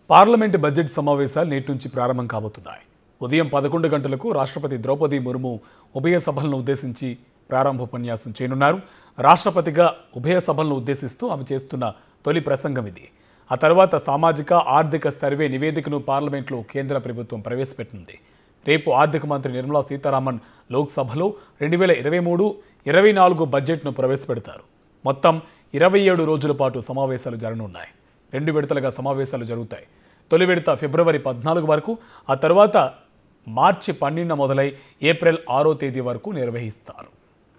parliament budget సమావేశాలు నేటి నుంచి ప్రారంభం కాబోతున్నాయి ఉదయం పదకొండు గంటలకు రాష్ట్రపతి ద్రౌపది ముర్ము ఉభయ సభలను ఉద్దేశించి ప్రారంభోపన్యాసం చేయనున్నారు రాష్ట్రపతిగా ఉభయ సభలను ఉద్దేశిస్తూ ఆమె చేస్తున్న తొలి ప్రసంగం ఇది ఆ తర్వాత సామాజిక ఆర్థిక సర్వే నివేదికను పార్లమెంట్లో కేంద్ర ప్రభుత్వం ప్రవేశపెట్టనుంది రేపు ఆర్థిక మంత్రి నిర్మలా సీతారామన్ లోక్సభలో రెండు వేల ఇరవై మూడు ఇరవై నాలుగు బడ్జెట్ను ప్రవేశపెడతారు మొత్తం ఇరవై ఏడు రోజుల పాటు సమావేశాలు జరగనున్నాయి రెండు విడతలుగా సమావేశాలు జరుగుతాయి తొలి విడత ఫిబ్రవరి పద్నాలుగు వరకు ఆ తర్వాత మార్చి పన్నెండున మొదలై ఏప్రిల్ ఆరో తేదీ వరకు నిర్వహిస్తారు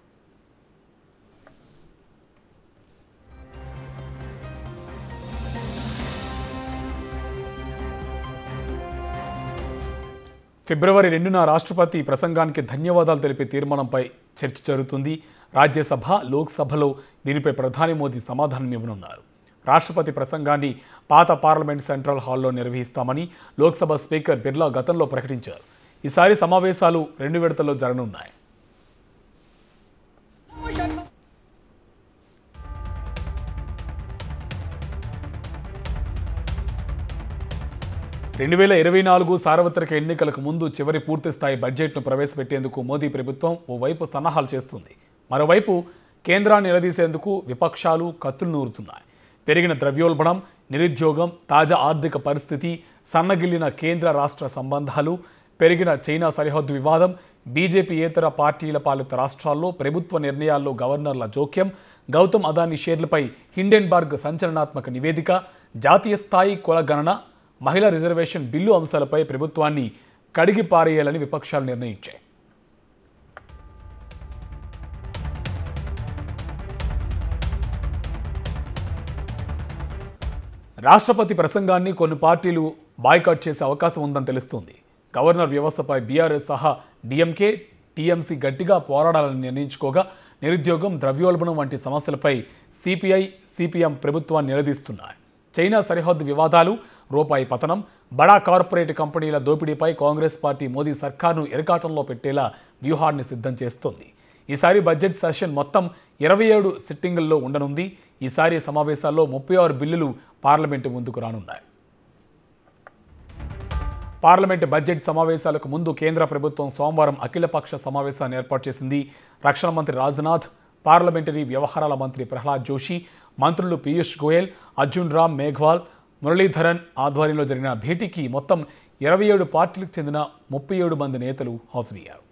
ఫిబ్రవరి రెండున రాష్ట్రపతి ప్రసంగానికి ధన్యవాదాలు తెలిపే తీర్మానంపై చర్చ జరుగుతుంది రాజ్యసభ లోక్సభలో దీనిపై ప్రధాని మోదీ సమాధానం ఇవ్వనున్నారు రాష్ట్రపతి ప్రసంగాన్ని పాత పార్లమెంట్ సెంట్రల్ హాల్లో నిర్వహిస్తామని లోక్సభ స్పీకర్ బిర్లా గతంలో ప్రకటించారు ఈసారి సమావేశాలు రెండు విడతల్లో జరగనున్నాయి రెండు వేల ఇరవై నాలుగు సార్వత్రిక ఎన్నికలకు ముందు చివరి పూర్తి స్థాయి బడ్జెట్ను ప్రవేశపెట్టేందుకు మోదీ ప్రభుత్వం ఓవైపు సన్నాహాలు చేస్తుంది మరోవైపు కేంద్రాన్ని నిలదీసేందుకు విపక్షాలు కత్తులు నూరుతున్నాయి పెరిగిన ద్రవ్యోల్బణం నిరుద్యోగం తాజా ఆర్థిక పరిస్థితి సన్నగిల్లిన కేంద్ర రాష్ట్ర సంబంధాలు పెరిగిన చైనా సరిహద్దు వివాదం బీజేపీయేతర పార్టీల పాలిత రాష్ట్రాల్లో ప్రభుత్వ నిర్ణయాల్లో గవర్నర్ల జోక్యం గౌతమ్ అదానీ షేర్లపై హిండెన్బర్గ్ సంచలనాత్మక నివేదిక జాతీయ స్థాయి కులగణన మహిళా రిజర్వేషన్ బిల్లు అంశాలపై ప్రభుత్వాన్ని కడిగి పారేయాలని విపక్షాలు నిర్ణయించాయి రాష్ట్రపతి ప్రసంగాన్ని కొన్ని పార్టీలు బాయ్కాట్ చేసే అవకాశం ఉందని తెలుస్తోంది గవర్నర్ వ్యవస్థపై బీఆర్ఎస్ సహా డిఎంకే టీఎంసీ గట్టిగా పోరాడాలని నిర్ణయించుకోగా నిరుద్యోగం ద్రవ్యోల్బణం వంటి సమస్యలపై సిపిఐ సిపిఎం ప్రభుత్వాన్ని నిలదీస్తున్నాయి చైనా సరిహద్దు వివాదాలు రూపాయి పతనం బడా కార్పొరేట్ కంపెనీల దోపిడీపై కాంగ్రెస్ పార్టీ మోదీ సర్కార్ను ఎరకాటంలో పెట్టేలా వ్యూహాన్ని సిద్ధం చేస్తోంది ఈసారి బడ్జెట్ సెషన్ మొత్తం ఇరవై ఏడు సిట్టింగుల్లో ఉండనుంది ఈసారి సమావేశాల్లో ముప్పై ఆరు బిల్లులు పార్లమెంటు ముందుకు రానున్నాయి పార్లమెంట్ బడ్జెట్ సమావేశాలకు ముందు కేంద్ర ప్రభుత్వం సోమవారం అఖిలపక్ష సమావేశాన్ని ఏర్పాటు చేసింది రక్షణ మంత్రి రాజ్నాథ్ పార్లమెంటరీ వ్యవహారాల మంత్రి ప్రహ్లాద్ జోషి మంత్రులు పీయూష్ గోయల్ అర్జున్ రామ్ మేఘ్వాల్ మురళీధరన్ ఆధ్వర్యంలో జరిగిన భేటీకి మొత్తం ఇరవై ఏడు పార్టీలకు చెందిన ముప్పై ఏడు మంది నేతలు హాజరయ్యారు